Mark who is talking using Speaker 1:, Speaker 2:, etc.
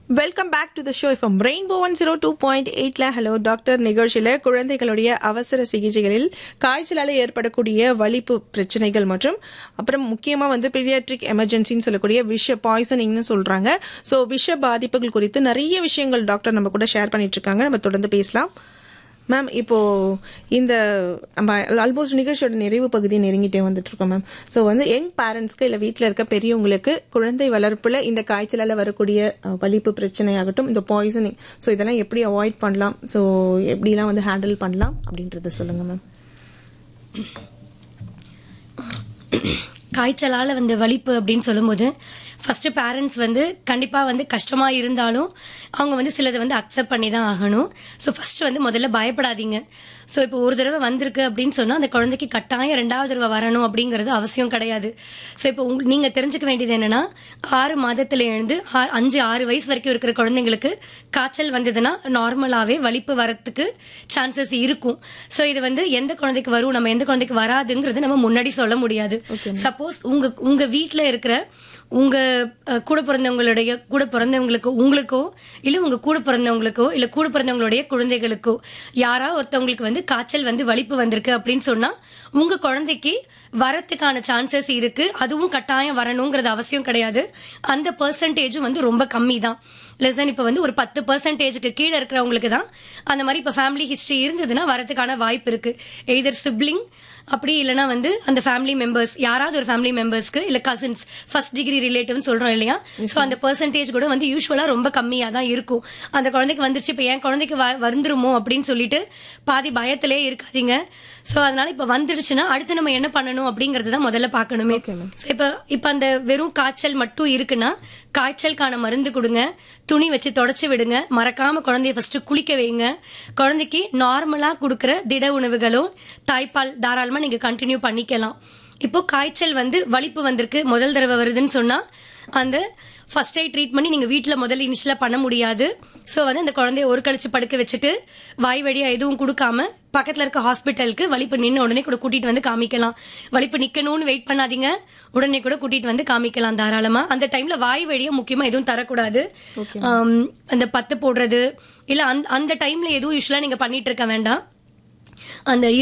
Speaker 1: welcome back to the show from Rainbow one zero two point எயிட்ல hello doctor நிகழ்ச்சியில குழந்தைகளுடைய அவசர சிகிச்சைகளில் காய்ச்சலால ஏற்படக்கூடிய வலிப்பு பிரச்சனைகள் மற்றும் அப்புறம் முக்கியமா வந்து பீடியாட்ரிக் எமர்ஜென்சின்னு சொல்லக்கூடிய விஷ பாய்சனிங்னு சொல்றாங்க ஸோ விஷ பாதிப்புகள் குறித்து நிறைய விஷயங்கள் டாக்டர் நம்ம கூட ஷேர் பண்ணிட்டு இருக்காங்க நம்ம தொடர்ந்து பேசலாம் மேம் இப்போ இந்த நம்ம ஆல்மோஸ்ட் நிகழ்ச்சியோட நிறைவு பகுதி நெருங்கிட்டே வந்துட்டு இருக்கோம் மேம் ஸோ வந்து யங் பேரண்ட்ஸ்க்கு இல்லை வீட்டில் இருக்க பெரியவங்களுக்கு குழந்தை வளர்ப்புல இந்த காய்ச்சலால வரக்கூடிய அஹ், வலிப்பு பிரச்சனை ஆகட்டும் இந்த பாய்சனிங் ஸோ இதெல்லாம் எப்படி அவாய்ட் பண்ணலாம் ஸோ எப்படிலாம் வந்து ஹேண்டில் பண்ணலாம் அப்படின்றத சொல்லுங்க மேம்
Speaker 2: காய்ச்சலால வந்து வலிப்பு அப்படின்னு சொல்லும்போது ஃபர்ஸ்ட் பேரண்ட்ஸ் வந்து கண்டிப்பா வந்து கஷ்டமா இருந்தாலும் அவங்க வந்து சிலதை வந்து அக்செப்ட் பண்ணி தான் ஆகணும் ஸோ ஃபர்ஸ்ட் வந்து முதல்ல பயப்படாதீங்க ஸோ இப்போ ஒரு தடவை வந்திருக்கு அப்படின்னு சொன்னா அந்த குழந்தைக்கு கட்டாயம் ரெண்டாவது தடவை வரணும் அப்படிங்கிறது அவசியம் கிடையாது ஸோ இப்போ உங்க நீங்க தெரிஞ்சுக்க வேண்டியது என்னன்னா ஆறு மாதத்துல இருந்து ஆ- அஞ்சு ஆறு வயசு வரைக்கும் இருக்கிற குழந்தைங்களுக்கு காய்ச்சல் வந்ததுன்னா நார்மலாவே வலிப்பு வரத்துக்கு சான்சஸ் இருக்கும் ஸோ இது வந்து எந்த குழந்தைக்கு வரும் நம்ம எந்த குழந்தைக்கு வராதுங்கிறது நம்ம முன்னாடி சொல்ல முடியாது சப்போஸ் உங்க உங்க வீட்ல இருக்கிற உங்க அஹ், கூட பிறந்தவங்களுடைய கூட பிறந்தவங்களுக்கு உங்களுக்கோ இல்ல உங்க கூட பிறந்தவங்களுக்கோ இல்ல கூட பிறந்தவங்களுடைய குழந்தைகளுக்கோ யாரா ஒருத்தவங்களுக்கு வந்து காய்ச்சல் வந்து வலிப்பு வந்திருக்கு அப்படின்னு சொன்னா உங்க குழந்தைக்கு வரத்துக்கான சான்சஸ் இருக்கு அதுவும் கட்டாயம் வரணுங்கிறது அவசியம் கிடையாது அந்த பெர்சன்டேஜும் வந்து ரொம்ப கம்மி தான் லெஸ் இப்போ வந்து ஒரு பத்து பர்சன்டேஜுக்கு கீழே இருக்கிறவங்களுக்கு தான் அந்த மாதிரி இப்போ ஃபேமிலி ஹிஸ்டரி இருந்ததுன்னா வரதுக்கான வாய்ப்பு இருக்கு எய்தர் சிப்ளிங் அப்படி இல்லைன்னா வந்து அந்த ஃபேமிலி மெம்பர்ஸ் யாராவது ஒரு ஃபேமிலி மெம்பர்ஸ்க்கு இல்ல கசின்ஸ் ஃபர்ஸ்ட் டிகிரி ரிலேட்டிவ்னு சொல்றோம் இல்லையா ஸோ அந்த பெர்சன்டேஜ் கூட வந்து யூஸ்வலா ரொம்ப கம்மியா தான் இருக்கும் அந்த குழந்தைக்கு வந்துருச்சு இப்போ என் குழந்தைக்கு வ- வந்துருமோ அப்படின்னு சொல்லிட்டு பாதி பயத்திலே இருக்காதீங்க ஸோ அதனால இப்போ வந்துடுச்சுன்னா அடுத்து நம்ம என்ன பண்ணணும் அப்படிங்கறது தான் முதல்ல பார்க்கணுமே So, இப்ப இப்ப அந்த வெறும் காய்ச்சல் மட்டும் இருக்குன்னா காய்ச்சலுக்கான மருந்து கொடுங்க துணி வச்சு தொடச்சு விடுங்க மறக்காம குழந்தைய ஃபர்ஸ்ட் குளிக்க வைங்க குழந்தைக்கு நார்மலா கொடுக்கிற திட உணவுகளும் தாய்ப்பால் தாராளமா நீங்க கண்டினியூ பண்ணிக்கலாம் இப்போ காய்ச்சல் வந்து வலிப்பு வந்திருக்கு முதல் தடவை வருதுன்னு சொன்னா அந்த ஃபர்ஸ்ட் எய்ட் ட்ரீட் பண்ணி நீங்க வீட்ல முதல்ல இனிஷியலா பண்ண முடியாது சோ வந்து அந்த குழந்தைய ஒரு கழிச்சு படுக்க வச்சுட்டு வாய் வழியா எதுவும் கொடுக்காம பக்கத்துல இருக்க ஹாஸ்பிட்டலுக்கு வலிப்பு நின்று உடனே கூட கூட்டிட்டு வந்து காமிக்கலாம் வலிப்பு நிக்கணும்னு வெயிட் பண்ணாதீங்க உடனே கூட கூட்டிட்டு வந்து காமிக்கலாம் தாராளமா அந்த டைம்ல வாய் வழியா முக்கியமா எதுவும் தரக்கூடாது ஆம், அந்த பத்து போடுறது இல்ல அந்த அந்த டைம்ல எதுவும் யூஸ்வலா நீங்க பண்ணிட்டு இருக்க வேண்டாம் அந்த